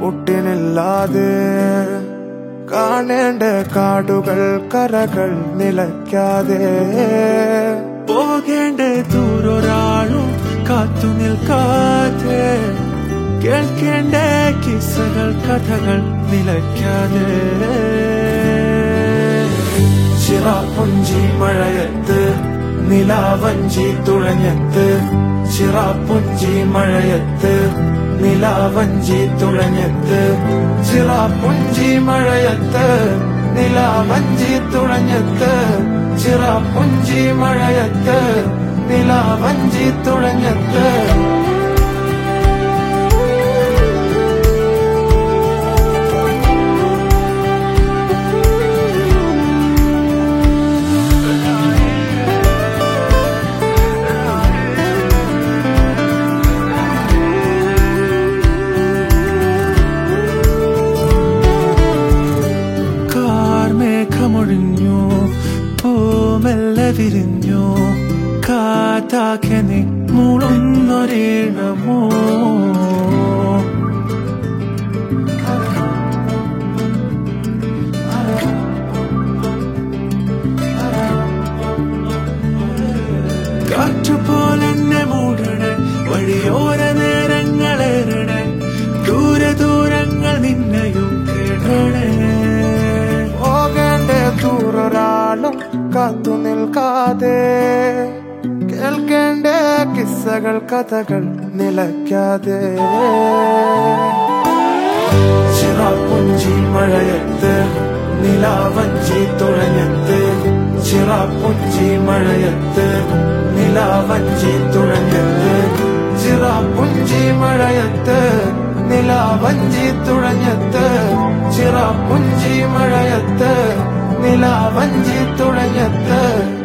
ഒട്ടിനില്ലാതെ കാണേണ്ട കാടുകൾ കരകൾ നിലയ്ക്കാതെ പോകേണ്ട ദൂരൊരാളും കാത്തു നിൽക്കാതെ കേൾക്കേണ്ട കിസ്സകൾ കഥകൾ നിലയ്ക്കാതെ ചിറാപ്പുഞ്ചി മഴയത്ത് നിലാവഞ്ചി തുഴഞ്ഞത്ത് ചിറാപ്പുഞ്ചി മഴയത്ത് നിലാവഞ്ചി തുഴഞ്ഞത്ത് ചിറാപ്പുഞ്ചി മഴയത്ത് നിലാവഞ്ചി തുഴഞ്ഞത്ത് ചിറാപ്പുഞ്ചി മഴയത്ത് നിലാവഞ്ചി തുഴഞ്ഞത്ത് കാർമേഘമൊഴിഞ്ഞു പൂമെല്ലെ വിരിഞ്ഞു കാറ്റാക്കെ നീ മൂളുന്നൊരീണമോ കാറ്റുപോലെന്നെ മൂടണേ വഴിയോര നേരങ്ങളേറണേ ദൂരെ ദൂരങ്ങൾ നിന്നെയും കേടണേ പോകേണ്ട ദൂരൊരാളും കാത്തു നിൽക്കാതെ കേൾക്കേണ്ട കിസ്സകൾ കഥകൾ നിലയ്ക്കാതെ ചിറാപ്പുഞ്ചി മഴയത്ത് നിലാവഞ്ചി തുഴഞ്ഞത്ത് ചിറാപ്പുഞ്ചി മഴയത്ത് നിലാവഞ്ചി തുഴഞ്ഞത്ത് ചിറാപ്പുഞ്ചി മഴയത്ത് നിലാവഞ്ചി തുഴഞ്ഞത്ത് ചിറാപ്പുഞ്ചി മഴയത്ത് നിലാവഞ്ചി തുഴഞ്ഞത്ത്